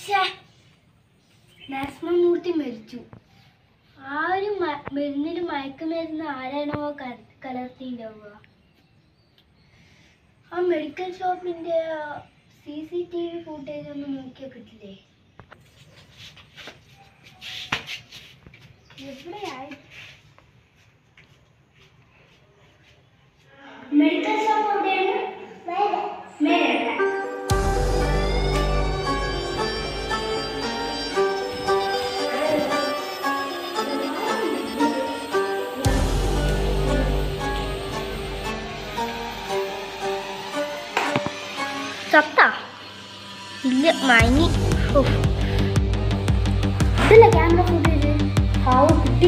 നരസിംഹമൂർത്തി മരിച്ചു ആ ഒരു മ- മരുന്നിൽ മയക്കുമരുന്ന് ആരാണോ ക- കലർത്തിണ്ടാവുക ആ മെഡിക്കൽ ഷോപ്പിന്റെ C C T V footage ഒന്ന് നോക്കിയാൽ കിട്ടില്ലേ എവിടെയായി മെഡിക്കൽ ഷോപ്പ് എവിടെയാണ് മേലെ ചത്ത ഇല്ല മയങ്ങി ഉഫ്. ഇതല്ല ക്യാമറ ഫുട്ടേജ് ഹാവ് കിട്ടി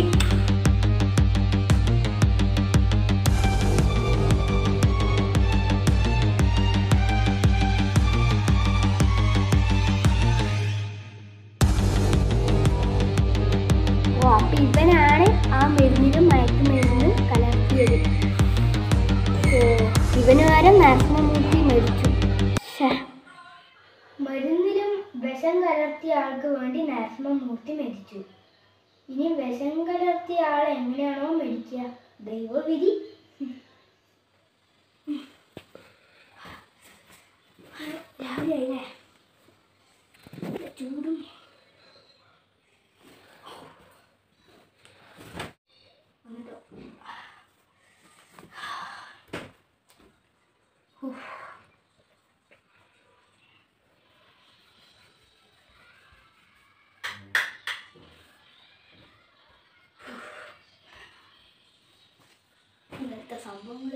ഓ അപ്പൊ ഇവനാണ് ആ മരുന്നിലും മയക്കുമരുന്ന് കലർത്തിയത് ഓ ഇവന് വരെ നരസിംഹമൂർത്തി മരിച്ചു ശ്ശേ. മരുന്നിലും വിഷം കലർത്തിയ ആൾക്ക് വേണ്ടി നരസിംഹമൂർത്തി മരിച്ചു ഇനി വിഷം കലർത്തിയ ആൾ എങ്ങനെയാണോ മരിക്കുക ദൈവവിധി രാവിലെ ആയില്ലേ ചൂടും വന്നിട്ടോ ഇങ്ങനത്തെ സംഭവങ്ങൾ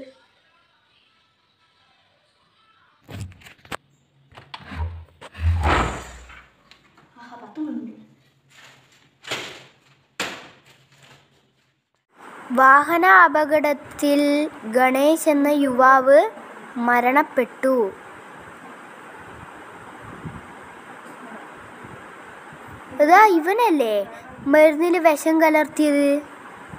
ആഹാ പത്ത് മണി വാഹന അപകടത്തിൽ ഗണേശ് എന്ന യുവാവ് മരണപ്പെട്ടു ഇതാ ഇവനല്ലേ മരുന്നിൽ വിഷം കലർത്തിയത്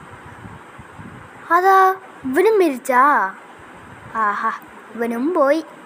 അതാ ഇവനും മരിച്ചാ ആഹാ ഇവനും പോയി